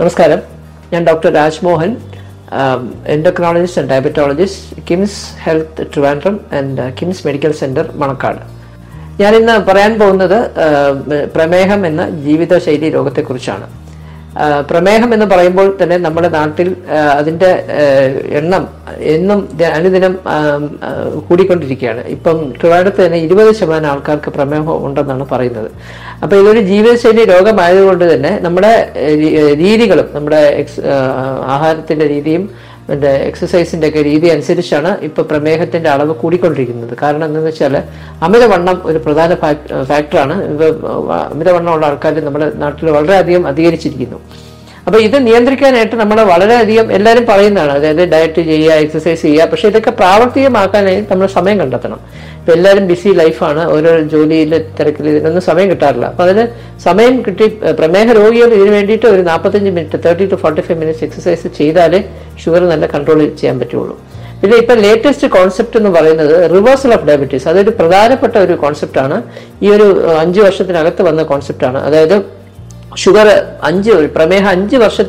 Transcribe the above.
നമസ്കാരം ഞാൻ doctor Rajmohan endocrinologist and diabetologist KIMS health Trivandrum and KIMS medical centre Manacaud ഞാനിന്ന് പറയാൻ പോകുന്നത് ആ, പ്രമേഹം എന്ന ജീവിതശൈലി രോഗത്തെക്കുറിച്ചാണ് ആ, പ്രമേഹം എന്ന് പറയുമ്പോൾ തന്നെ നമ്മുടെ നാട്ടിൽ ആ, അതിൻ്റെ ആ, എണ്ണം എന്നും ദ- അനുദിനം ആ, ആ, കൂടിക്കൊണ്ടിരിക്കുകയാണ് ഇപ്പം ട്രിവാൻഡ്രത്ത് തന്നെ ഇരുപത് ശതമാനം ആൾക്കാർക്ക് പ്രമേഹം ഉണ്ടെന്നാണ് പറയുന്നത് അപ്പോൾ ഇതൊരു ജീവിതശൈലി രോഗമായതുകൊണ്ട് തന്നെ നമ്മുടെ ഏഹ്, രീ- ഏഹ്, രീതികളും നമ്മുടെ എക്സ് ആഹാരത്തിൻ്റെ രീതിയും മറ്റേ എക്സസൈസിൻ്റെ ഒക്കെ രീതി അനുസരിച്ചാണ് ഇപ്പോൾ പ്രമേഹത്തിൻ്റെ അളവ് കൂടിക്കൊണ്ടിരിക്കുന്നത് കാരണം എന്താണെന്ന് വെച്ചാൽ അമിതവണ്ണം ഒരു പ്രധാന ഫാക്- ഫാക്ടറാണ് ഇത് അമിതവണ്ണമുള്ള ആൾക്കാർ നമ്മുടെ നാട്ടിൽ വളരെയധികം അധികരിച്ചിരിക്കുന്നു അപ്പോൾ ഇത് നിയന്ത്രിക്കാനായിട്ട് നമ്മൾ വളരെയധികം എല്ലാവരും പറയുന്നതാണ് അതായത് ഡയറ്റ് ചെയ്യുക എക്സസൈസ് ചെയ്യുക പക്ഷേ ഇതൊക്കെ പ്രാവർത്തികമാക്കാനായി നമ്മൾ സമയം കണ്ടെത്തണം ഇപ്പം എല്ലാവരും ബിസി ലൈഫാണ് ഓരോ ജോലിയിൽ തിരക്കിൽ ഇതിനൊന്നും സമയം കിട്ടാറില്ല അപ്പോൾ അതിന് സമയം കിട്ടി ഏഹ് പ്രമേഹ രോഗികൾ ഇതിന് വേണ്ടിയിട്ട് ഒരു നാൽപ്പത്തഞ്ച് minute thirty to forty five minutes exercise ചെയ്താലേ ഷുഗർ നല്ല കൺട്രോൾ ചെയ്യാൻ പറ്റുള്ളൂ പിന്നെ ഇപ്പം ലേറ്റസ്റ്റ് കോൺസെപ്റ്റ് എന്ന് പറയുന്നത് റിവേഴ്സൽ ഓഫ് ഡയബറ്റീസ് അതൊരു പ്രധാനപ്പെട്ട ഒരു കോൺസെപ്റ്റാണ് ഈ ഒരു ഏഹ്, അഞ്ച് വർഷത്തിനകത്ത് വന്ന കോൺസെപ്റ്റാണ് അതായത് ഷുഗർ അഞ്ച് പ്രമേഹം അഞ്ച് വർഷത്തിൽ